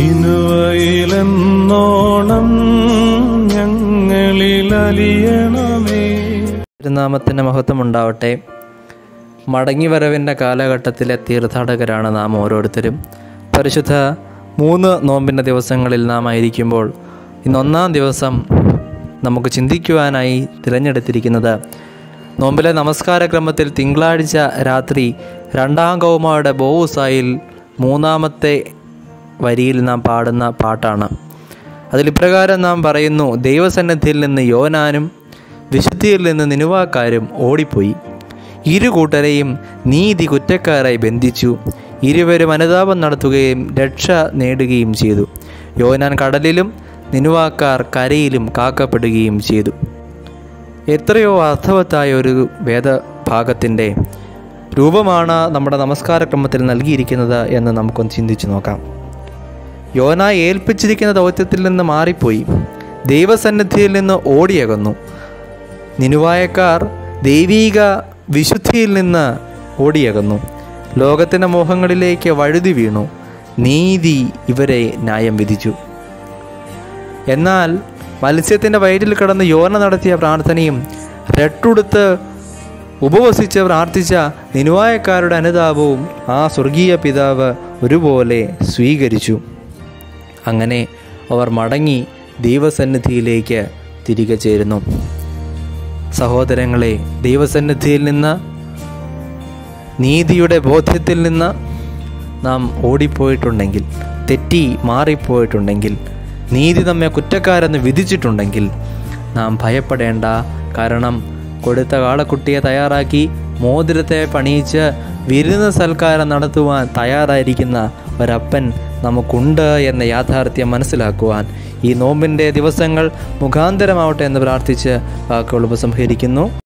നിനുവയിലെന്നോണം ഞങ്ങളിൽ അലിയണമേ തിരുനാമത്തിൻ്റെ മഹത്വം ഉണ്ടാവട്ടെ മടങ്ങിവരവിൻ്റെ കാലഘട്ടത്തിലെ തീർത്ഥാടകരാണ് നാം ഓരോരുത്തരും പരിശുദ്ധ മൂന്ന് നോമ്പിൻ്റെ ദിവസങ്ങളിൽ നാം ആയിരിക്കുമ്പോൾ ഇന്ന് ഒന്നാം ദിവസം നമുക്ക് ചിന്തിക്കുവാനായി തിരഞ്ഞെടുത്തിരിക്കുന്നത് നോമ്പിലെ നമസ്കാരക്രമത്തിൽ തിങ്കളാഴ്ച രാത്രി രണ്ടാം കൗമാരുടെ ബോവുസായിൽ മൂന്നാമത്തെ വരിയിൽ നാം പാടുന്ന പാട്ടാണ് അതിലിപ്രകാരം നാം പറയുന്നു ദൈവസന്നിധിയിൽ നിന്ന് യോനാനും വിശുദ്ധിയിൽ നിന്ന് നിനുവാക്കാരും ഓടിപ്പോയി ഇരു കൂട്ടരെയും നീതി കുറ്റക്കാരായി ബന്ധിച്ചു ഇരുവരും അനുതാപം നടത്തുകയും രക്ഷ നേടുകയും ചെയ്തു യോനാൻ കടലിലും നിനുവാക്കാർ കരയിലും കാക്കപ്പെടുകയും ചെയ്തു എത്രയോ അർത്ഥവത്തായ ഒരു വേദഭാഗത്തിൻ്റെ രൂപമാണ് നമ്മുടെ നമസ്കാരക്രമത്തിൽ നൽകിയിരിക്കുന്നത് എന്ന് നമുക്കൊന്ന് ചിന്തിച്ചു നോക്കാം യോന ഏൽപ്പിച്ചിരിക്കുന്ന ദൗത്യത്തിൽ നിന്ന് മാറിപ്പോയി ദൈവസന്നിധിയിൽ നിന്ന് ഓടിയകന്നു നിനുവായക്കാർ ദൈവീക വിശുദ്ധിയിൽ നിന്ന് ഓടിയകന്നു ലോകത്തിൻ്റെ മോഹങ്ങളിലേക്ക് വഴുതി വീണു നീതി ഇവരെ ന്യായം വിധിച്ചു എന്നാൽ മത്സ്യത്തിൻ്റെ വയറ്റിൽ കിടന്ന് യോന നടത്തിയ പ്രാർത്ഥനയും രട്ടുടുത്ത് ഉപവസിച്ച് പ്രാർത്ഥിച്ച നിനുവായക്കാരുടെ അനുതാപവും ആ സ്വർഗീയ പിതാവ് ഒരുപോലെ സ്വീകരിച്ചു അങ്ങനെ അവർ മടങ്ങി ദൈവസന്നിധിയിലേക്ക് തിരികെ ചേരുന്നു സഹോദരങ്ങളെ ദൈവസന്നിധിയിൽ നിന്ന് നീതിയുടെ ബോധ്യത്തിൽ നിന്ന് നാം ഓടിപ്പോയിട്ടുണ്ടെങ്കിൽ തെറ്റി മാറിപ്പോയിട്ടുണ്ടെങ്കിൽ നീതി നമ്മെ കുറ്റക്കാരെന്ന് വിധിച്ചിട്ടുണ്ടെങ്കിൽ നാം ഭയപ്പെടേണ്ട കാരണം കൊടുത്ത കാളക്കുട്ടിയെ തയ്യാറാക്കി മോതിരത്തെ പണിയിച്ച് വിരുന്ന് സൽക്കാരം നടത്തുവാൻ തയ്യാറായിരിക്കുന്ന ഒരപ്പൻ നമുക്കുണ്ട് എന്ന യാഥാർത്ഥ്യം മനസ്സിലാക്കുവാൻ ഈ നോമ്പിൻ്റെ ദിവസങ്ങൾ മുഖാന്തരമാവട്ടെ എന്ന് പ്രാർത്ഥിച്ച് വാക്കുകൾ ഉപസംഹരിക്കുന്നു